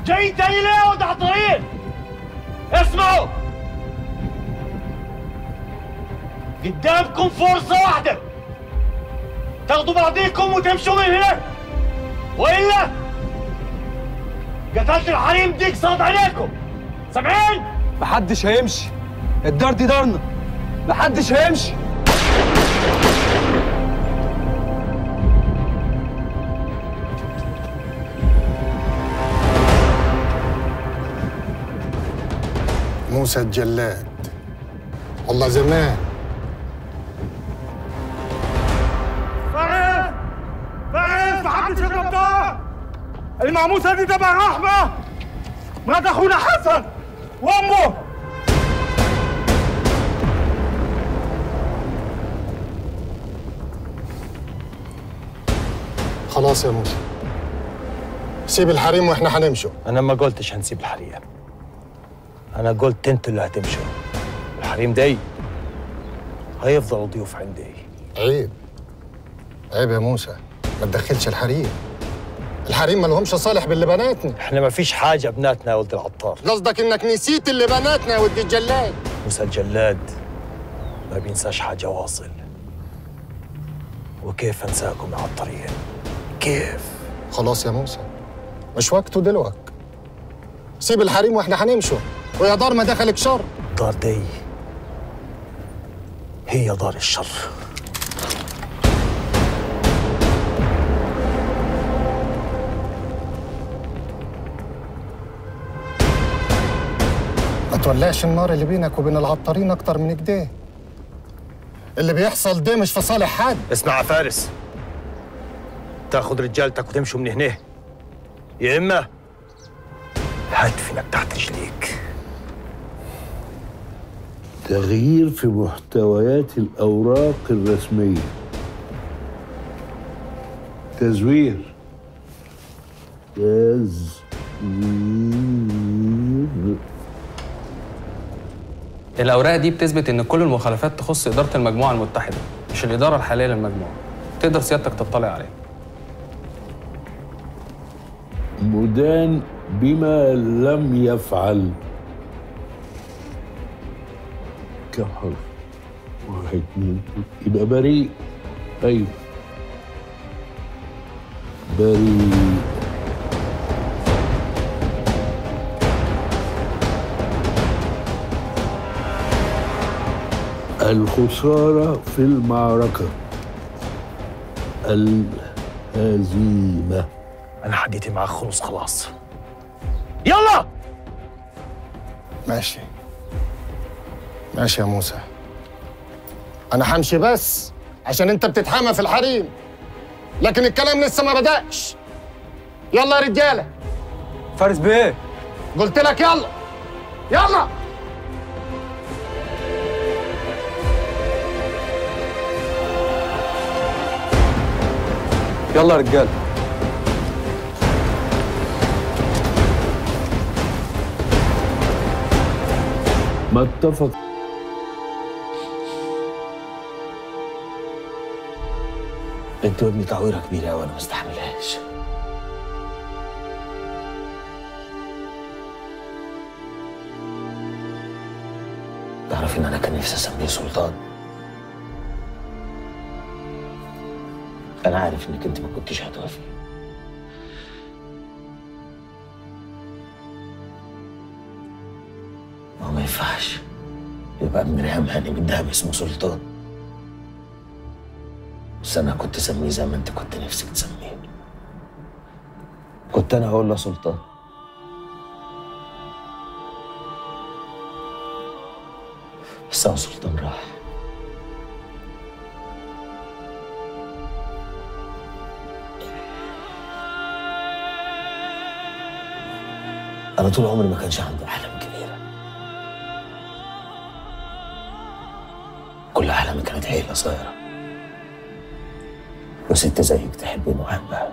جايين تاني ليه يا ولد عطارين اسمعوا قدامكم فرصة واحدة تاخدوا بعضيكم وتمشوا من هنا وإلا قتلت الحريم ديك صاد عليكم سامعين؟ محدش هيمشي الدار دي دارنا محدش هيمشي موسى الجلاد والله زمان فارس فارس محدش يضرب ده المعموسة دي تبع رحمة مرات أخونا حسن وأمه خلاص يا موسى سيب الحريم واحنا هنمشوا انا ما قلتش هنسيب الحريم انا قلت انتوا اللي هتمشوا الحريم دي هيفضلوا ضيوف عندي عيب عيب يا موسى ما تدخلش الحريم الحريم ما لهمش صالح باللي بناتنا احنا ما فيش حاجه بناتنا يا ولد العطار قصدك انك نسيت اللي بناتنا يا ولد الجلاد موسى الجلاد ما بينساش حاجه واصل وكيف انساكم يا عطارين كيف خلاص يا موسى مش وقته دلوقتي سيب الحريم واحنا هنمشوا ويا دار ما دخلك شر الدار دي هي دار الشر ما تولعش النار اللي بينك وبين العطارين اكتر من كده اللي بيحصل ده مش في صالح حد اسمع يا فارس تاخد رجالتك وتمشوا من هنا يا اما هدفنك تحت رجليك تغيير في محتويات الأوراق الرسمية تزوير تزوير الأوراق دي بتثبت إن كل المخالفات تخص إدارة المجموعة المتحدة مش الإدارة الحالية للمجموعة تقدر سيادتك تطلع عليها مدان بما لم يفعل كم حرف؟ واحد اتنين تلاتة. يبقى بريء أيوه بريء الخسارة في المعركة الهزيمة انا حديتي معاك خلص خلاص يلا ماشي ماشي يا موسى انا همشي بس عشان انت بتتحامى في الحريم لكن الكلام لسه ما بدأش يلا يا رجاله فارس بيه قلت لك يلا يلا يلا يا رجاله ما اتفق انتوا ابني تعويره كبيره وانا ما استحملهاش تعرف ان انا كان نفسي اسميه سلطان انا عارف انك انت ما كنتش هتوافقي ما هو ما ينفعش يبقى ابن ريهام هاني بالدهب اسمه سلطان بس انا كنت اسميه زي ما انت كنت نفسك تسميه كنت انا هقول له سلطان بس هو سلطان راح انا طول عمري ما كانش عندي احلام كبيره كل احلامي كانت عيله صغيره وست زيك تحبني واحبها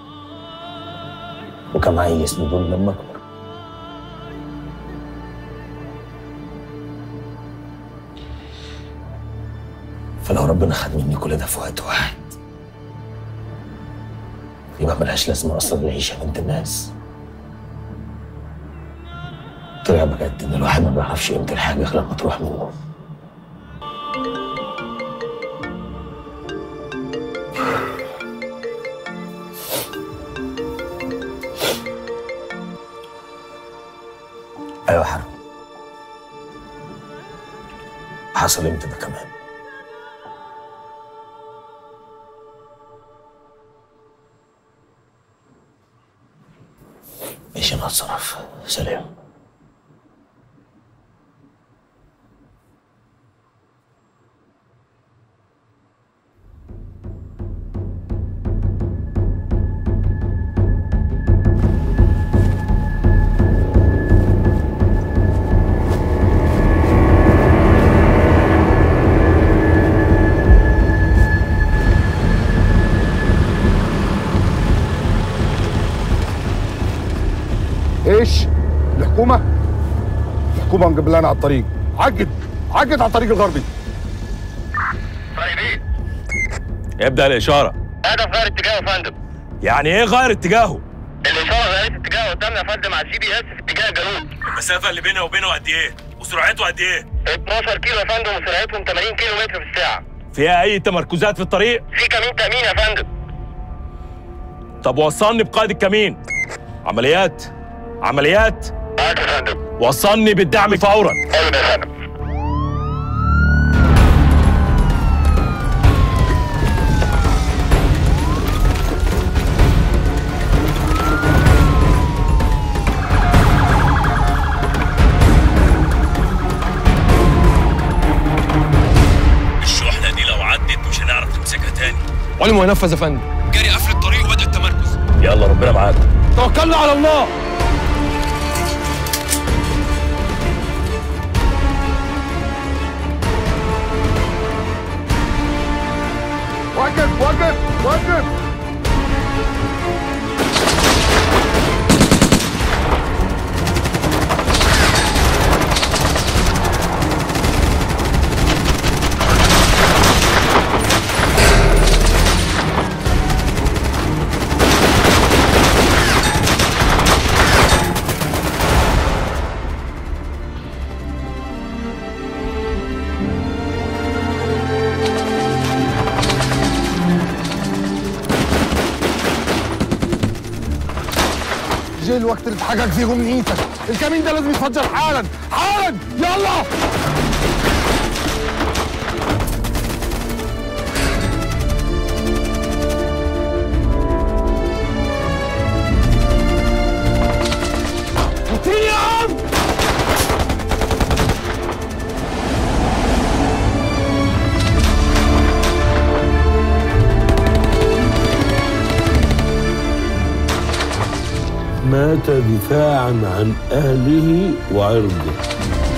وكان معايا يسندوني لما اكبر فلو ربنا خد مني كل ده في وقت واحد يبقى ملهاش لازمه اصلا العيشه بنت الناس طلع بجد ان الواحد ما بيعرفش قيمه الحاجه غير لما تروح منه ايوه يا حرب حصل امتى ده كمان ماشي انا هتصرف سلام ايش؟ الحكومة؟ الحكومة مقبلانا على الطريق عقد عقد على الطريق الغربي ابدأ الإشارة هدف غير اتجاهه يا فندم يعني إيه غير اتجاهه؟ الإشارة غيرت اتجاهه قدامنا يا فندم على الجي بي اس في اتجاه الجنوب المسافة اللي بينه وبينه قد إيه؟ وسرعته قد إيه؟ 12 كيلو يا فندم وسرعتهم 80 كيلو متر في الساعة فيها أي تمركزات في الطريق؟ في كمين تأمين يا فندم طب وصلني بقائد الكمين عمليات عمليات معاك يا فندم وصلني بالدعم فورا حلو يا فندم الشحنة دي لو عدت مش هنعرف نمسكها تاني علم وينفذ يا فندم جري قفل الطريق وبدأ التمركز يلا ربنا معاك توكلنا على الله وقف وقف وقف جه الوقت اللي اتحقق فيه من ايدك الكمين ده لازم يتفجر حالا حالا يلا اديني يا عم مات دفاعا عن أهله وعرضه